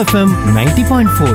FM ninety point four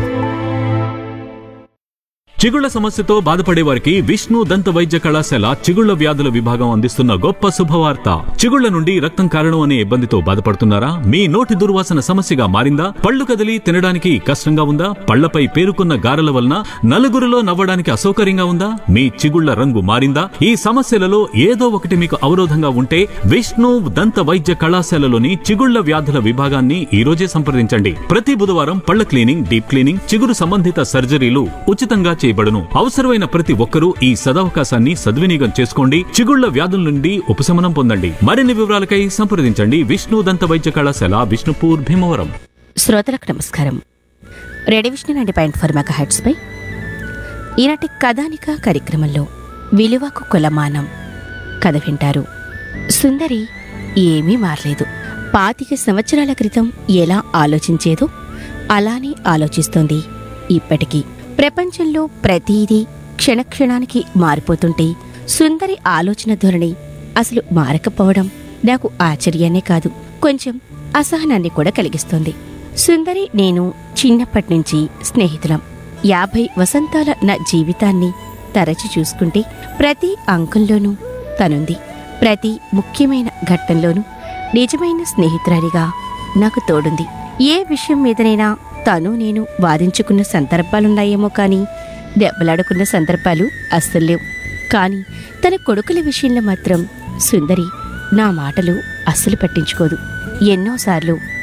చిగుళ్ల సమస్యతో బాధపడే వారికి విష్ణు దంత వైద్య కళాశాల చిగుళ్ల వ్యాధుల విభాగం అందిస్తున్న గొప్ప శుభవార్త చిగుళ్ల నుండి రక్తం కారణం అనే ఇబ్బందితో బాధపడుతున్నారా మీ నోటి దుర్వాసన సమస్యగా మారిందా పళ్ళు కదిలి తినడానికి కష్టంగా ఉందా పళ్లపై పేరుకున్న గారెల వలన నలుగురిలో నవ్వడానికి అసౌకర్యంగా ఉందా మీ చిగుళ్ల రంగు మారిందా ఈ సమస్యలలో ఏదో ఒకటి మీకు అవరోధంగా ఉంటే విష్ణు దంత వైద్య కళాశాలలోని చిగుళ్ల వ్యాధుల విభాగాన్ని ఈ రోజే సంప్రదించండి ప్రతి బుధవారం పళ్ల క్లీనింగ్ డీప్ క్లీనింగ్ చిగురు సంబంధిత సర్జరీలు ఉచితంగా చేయబడును అవసరమైన ప్రతి ఒక్కరూ ఈ సదవకాశాన్ని సద్వినియోగం చేసుకోండి చిగుళ్ల వ్యాధుల నుండి ఉపశమనం పొందండి మరిన్ని వివరాలకై సంప్రదించండి విష్ణు దంత వైద్య కళాశాల విష్ణుపూర్ భీమవరం శ్రోతలకు నమస్కారం radio Vishnu ninety point four mega హెడ్స్పై ఈనాటి కథానిక కార్యక్రమంలో విలువకు కులమానం కథ వింటారు సుందరి ఏమీ మారలేదు పాతిక సంవత్సరాల క్రితం ఎలా ఆలోచించేదో అలానే ఆలోచిస్తోంది ఇప్పటికీ ప్రపంచంలో ప్రతిదీ క్షణక్షణానికి మారిపోతుంటే సుందరి ఆలోచన ధోరణి అసలు మారకపోవడం నాకు ఆశ్చర్యాన్నే కాదు కొంచెం అసహనాన్ని కూడా కలిగిస్తుంది సుందరి నేను చిన్నప్పటి నుంచి స్నేహితులం యాభై వసంతాల నా జీవితాన్ని తరచి చూసుకుంటే ప్రతి అంకంలోనూ తనుంది ప్రతి ముఖ్యమైన ఘట్టంలోనూ నిజమైన స్నేహితురాలిగా నాకు తోడుంది ఏ విషయం మీదనైనా తను నేను వాదించుకున్న సందర్భాలున్నాయేమో కానీ దెబ్బలాడుకున్న సందర్భాలు అస్సలు లేవు కానీ తన కొడుకుల విషయంలో మాత్రం సుందరి నా మాటలు అస్సలు పట్టించుకోదు ఎన్నోసార్లు